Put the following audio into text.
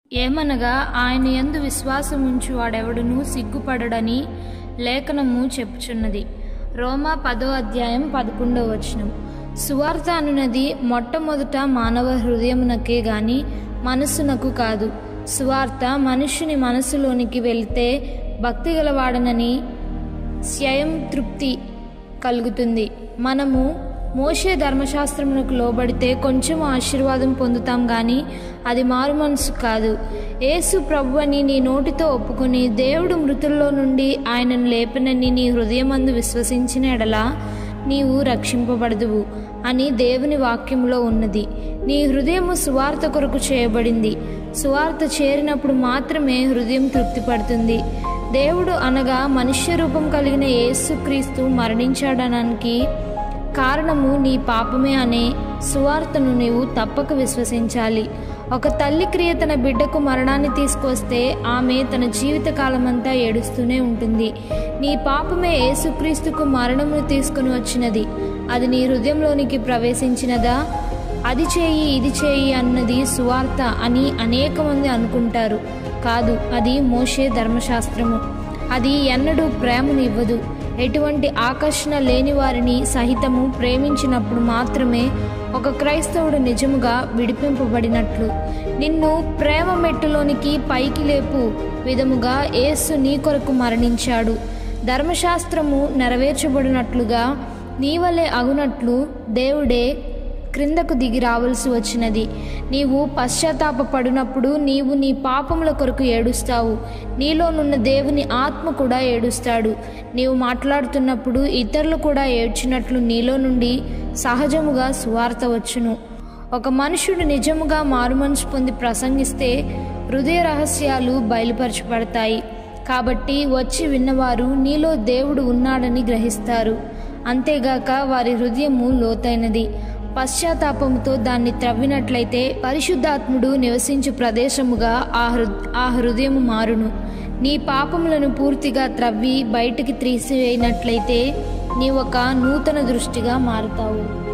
ఏమనగా ఆయన యందు విశ్వాసం ఉంచు వాడెవడునూ సిగ్గుపడడని లేఖనము చెప్పుచున్నది రోమా పదో అధ్యాయం పదకొండవ వచనం సువార్త అనునది మొట్టమొదట మానవ హృదయమునకే గాని మనస్సునకు కాదు సువార్త మనుష్యుని మనస్సులోనికి వెళితే భక్తి గలవాడనని స్వయం తృప్తి కలుగుతుంది మనము మోషే ధర్మశాస్త్రమునకు లోబడితే కొంచెం ఆశీర్వాదం పొందుతాం కానీ అది మారు మనసు కాదు యేసు ప్రభు అని నీ నోటితో ఒప్పుకొని దేవుడు మృతుల్లో నుండి ఆయనను లేపనని నీ హృదయమందు విశ్వసించిన ఎడలా నీవు రక్షింపబడదువు అని దేవుని వాక్యములో ఉన్నది నీ హృదయము సువార్త కొరకు చేయబడింది సువార్త చేరినప్పుడు మాత్రమే హృదయం తృప్తి పడుతుంది దేవుడు అనగా మనుష్య రూపం కలిగిన యేసుక్రీస్తు మరణించడానికి కారణము నీ పాపమే అనే సువార్తను నీవు తప్పక విశ్వసించాలి ఒక తల్లి క్రియ తన బిడ్డకు మరణాన్ని తీసుకొస్తే ఆమె తన జీవితకాలమంతా ఏడుస్తూనే ఉంటుంది నీ పాపమే యేసుక్రీస్తుకు మరణమును తీసుకుని వచ్చినది అది నీ హృదయంలోనికి ప్రవేశించినదా అది చేయి ఇది చేయి అన్నది సువార్త అని అనేక మంది అనుకుంటారు కాదు అది మోషే ధర్మశాస్త్రము అది ఎన్నడూ ప్రేమనివ్వదు ఎటువంటి ఆకర్షణ లేని వారిని సహితము ప్రేమించినప్పుడు మాత్రమే ఒక క్రైస్తవుడు నిజముగా విడిపింపబడినట్లు నిన్ను ప్రేమ మెట్టులోనికి పైకి లేపు విధముగా యేసు నీ కొరకు మరణించాడు ధర్మశాస్త్రము నెరవేర్చబడినట్లుగా నీ వలె అగునట్లు దేవుడే క్రిందకు దిగి రావాల్సి వచ్చినది నీవు పశ్చాత్తాపపడినప్పుడు నీవు నీ పాపముల కొరకు ఏడుస్తావు నీలోనున్న దేవుని ఆత్మ కూడా ఏడుస్తాడు నీవు మాట్లాడుతున్నప్పుడు ఇతరులు కూడా ఏడ్చినట్లు నీలో నుండి సహజముగా సువార్త వచ్చును ఒక మనుషుడు నిజముగా మారుమనసు పొంది ప్రసంగిస్తే హృదయ రహస్యాలు బయలుపరచబడతాయి కాబట్టి వచ్చి విన్నవారు నీలో దేవుడు ఉన్నాడని గ్రహిస్తారు అంతేగాక వారి హృదయము లోతైనది పశ్చాత్తాపముతో దాన్ని త్రవ్వినట్లయితే పరిశుద్ధాత్ముడు నివసించు ప్రదేశముగా ఆ హృ ఆ హృదయము మారును నీ పాపములను పూర్తిగా త్రవ్వి బయటికి తీసివేయనట్లయితే నీ ఒక నూతన దృష్టిగా మారుతావు